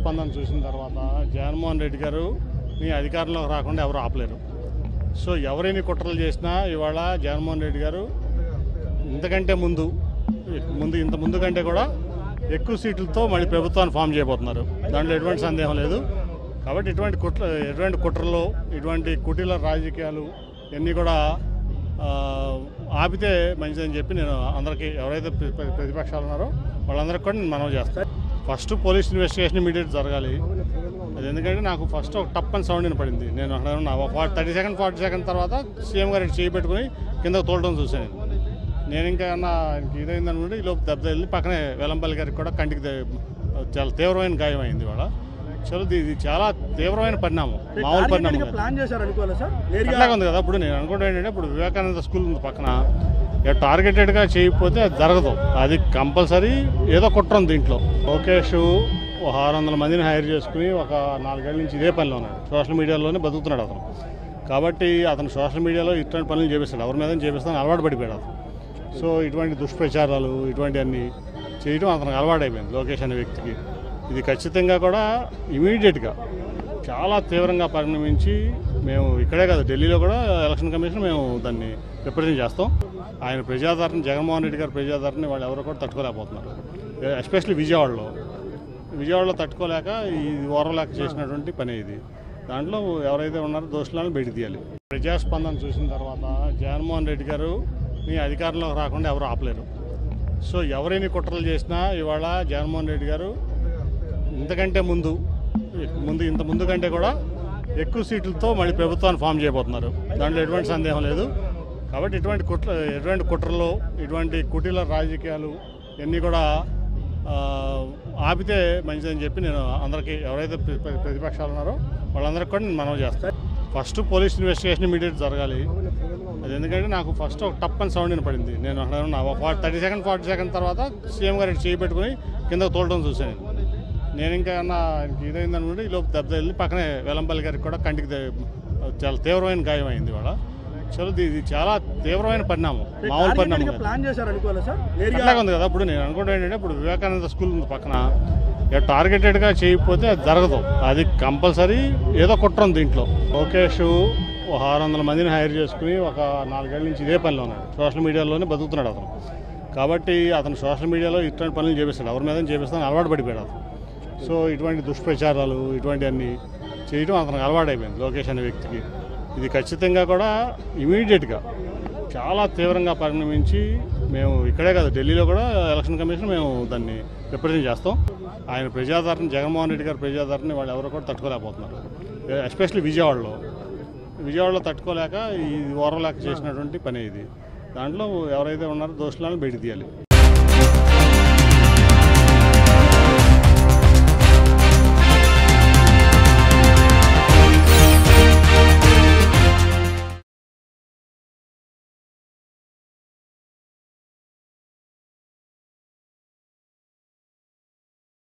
ప్రజాస్పందన చూసిన తర్వాత జగన్మోహన్ రెడ్డి గారు మీ అధికారంలోకి రాకుండా ఎవరు ఆపలేరు సో ఎవరైనా కుట్రలు చేసినా ఇవాళ జగన్మోహన్ రెడ్డి గారు ఇంతకంటే ముందు ముందు ఇంత ముందు కంటే కూడా ఎక్కువ సీట్లతో మళ్ళీ ప్రభుత్వాన్ని ఫామ్ చేయబోతున్నారు దాంట్లో ఎటువంటి సందేహం లేదు కాబట్టి ఇటువంటి కుట్ర ఎటువంటి కుట్రలు ఇటువంటి కుటీల రాజకీయాలు ఇవన్నీ కూడా ఆ, ఆపితే మంచిదని చెప్పి నేను అందరికీ ఎవరైతే ప్ర- ప్ర- ప్రతిపక్షాలు ఉన్నారో వాళ్ళందరికీ కూడా నేను మనవి చేస్తాను ఫస్ట్ పోలీస్ ఇన్వెస్టిగేషన్ ఇమీడియట్ జరగాలి అది ఎందుకంటే నాకు ఫస్ట్ ఒక టప్ అని సౌండ్ వినపడింది నేను అక్కడ ఉన్నా ఒక థర్టీ సెకండ్ ఫార్టీ సెకండ్ తర్వాత సీఎం గారు ఇటు చేయి పెట్టుకుని కింద తోలడం చూశాను నేను. నేను ఇంకా ఏమన్నా ఆయనకి ఇదైంది అనుకుంటే ఈ లోపు దెబ్బ తగిలి పక్కనే వెలంపల్లి గారికి కూడా కంటికి దే- చాలా తీవ్రమైన గాయం అయింది ఇవాళ చలో ఇది ఇది చాలా తీవ్రమైన పరిణామం మామూలు పరిణామం కాదు. ప్లాన్ చేశారు అనుకోవాలి సార్ నేరుగా అట్లాగే ఉంది కదా ఇప్పుడు నేను అనుకుంటా ఏంటంటే ఇప్పుడు వివేకానంద స్కూల్ ఉంది పక్కన ఇక టార్గెటెడ్గా చేయకపోతే అది జరగదు అది కంపల్సరీ ఏదో కుట్ర ఉంది దీంట్లో లోకేష్ ఒక ఆరు వందల మందిని హైర్ చేసుకుని ఒక నాలుగేళ్ల నుంచి ఇదే పనిలో ఉన్నాడు సోషల్ మీడియాలోనే బతుకుతున్నాడు అతను కాబట్టి అతను సోషల్ మీడియాలో ఇటువంటి పనులు చేపిస్తాడు ఎవరి మీద చేపిస్తాను అలవాటు పడిపోయాడు అతను సో ఇటువంటి దుష్ప్రచారాలు ఇటువంటివన్నీ చేయడం అతనికి అలవాటైపోయింది లోకేష్ అనే వ్యక్తికి ఇది ఖచ్చితంగా కూడా ఇమీడియట్గా చాలా తీవ్రంగా పరిణమించి మేము ఇక్కడే కాదు ఢిల్లీలో కూడా ఎలక్షన్ కమిషన్ మేము దాన్ని రిప్రజెంట్ చేస్తాం ఆయన ప్రజాదరణ జగన్మోహన్ రెడ్డి గారి ప్రజాదరణ వాళ్ళు ఎవరు కూడా తట్టుకోలేకపోతున్నారు ఎస్పెషల్లీ విజయవాడలో విజయవాడలో తట్టుకోలేక ఈ ఓరలేక చేసినటువంటి పని ఇది దాంట్లో ఎవరైతే ఉన్నారో దోషులను బయట తీయాలి ప్రజాస్పందన చూసిన తర్వాత జగన్మోహన్ రెడ్డి గారు మీ అధికారంలోకి రాకుండా ఎవరు ఆపలేరు సో ఎవరైనా కుట్రలు చేసినా ఇవాళ జగన్మోహన్ రెడ్డి గారు ఇంతకంటే ముందు ముందు ఇంత ముందు కంటే కూడా ఎక్కువ సీట్లతో మళ్ళీ ప్రభుత్వాన్ని ఫామ్ చేయబోతున్నారు దాంట్లో ఎటువంటి సందేహం లేదు కాబట్టి ఇటువంటి కుట్ర ఎటువంటి కుట్రలు ఇటువంటి కుటీల రాజకీయాలు ఇవన్నీ కూడా ఆ, ఆపితే మంచిదని చెప్పి నేను అందరికీ ఎవరైతే ప్ర- ప్ర- ప్రతిపక్షాలు ఉన్నారో వాళ్ళందరికీ కూడా నేను మనవి చేస్తాను ఫస్ట్ పోలీస్ ఇన్వెస్టిగేషన్ ఇమీడియట్ జరగాలి అది ఎందుకంటే నాకు ఫస్ట్ ఒక టప్ అని సౌండ్ వినపడింది నేను అక్కడ ఉన్నా ఒక థర్టీ సెకండ్ ఫార్టీ సెకండ్ తర్వాత సీఎం గారు ఇటు చేయి పెట్టుకుని కింద తోలడం చూశాను నేను. నేను ఇంకా ఏమన్నా ఆయనకి ఇదైంది అనుకుంటే ఈ లోపు దెబ్బ తగిలి పక్కనే వెలంపల్లి గారికి కూడా కంటికి దే- చాలా తీవ్రమైన గాయం అయింది ఇవాళ చలో ఇది ఇది చాలా తీవ్రమైన పరిణామం మామూలు పరిణామం కాదు. ప్లాన్ చేశారు అనుకోవాలి సార్ నేరుగా అట్లాగే ఉంది కదా ఇప్పుడు నేను అనుకుంటా ఏంటంటే ఇప్పుడు వివేకానంద స్కూల్ ఉంది పక్కన ఇక టార్గెటెడ్గా చేయకపోతే అది జరగదు అది కంపల్సరీ ఏదో కుట్ర ఉంది దీంట్లో లోకేష్ ఒక ఆరు వందల మందిని హైర్ చేసుకుని ఒక నాలుగేళ్ల నుంచి ఇదే పనిలో ఉన్నాడు సోషల్ మీడియాలోనే బతుకుతున్నాడు అతను కాబట్టి అతను సోషల్ మీడియాలో ఇటువంటి పనులు చేపిస్తాడు ఎవరి మీద చేపిస్తాను అలవాటు పడిపోయాడు అతను సో ఇటువంటి దుష్ప్రచారాలు ఇటువంటివన్నీ చేయడం అతనికి అలవాటైపోయింది లోకేష్ అనే వ్యక్తికి ఇది ఖచ్చితంగా కూడా ఇమీడియట్గా చాలా తీవ్రంగా పరిణమించి మేము ఇక్కడే కాదు ఢిల్లీలో కూడా ఎలక్షన్ కమిషన్ మేము దాన్ని రిప్రజెంట్ చేస్తాం ఆయన ప్రజాదరణ జగన్మోహన్ రెడ్డి గారి ప్రజాదరణ వాళ్ళు ఎవరు కూడా తట్టుకోలేకపోతున్నారు ఎస్పెషల్లీ విజయవాడలో విజయవాడలో తట్టుకోలేక ఈ ఓరలేక చేసినటువంటి పని ఇది దాంట్లో ఎవరైతే ఉన్నారో దోషులను బయట తీయాలి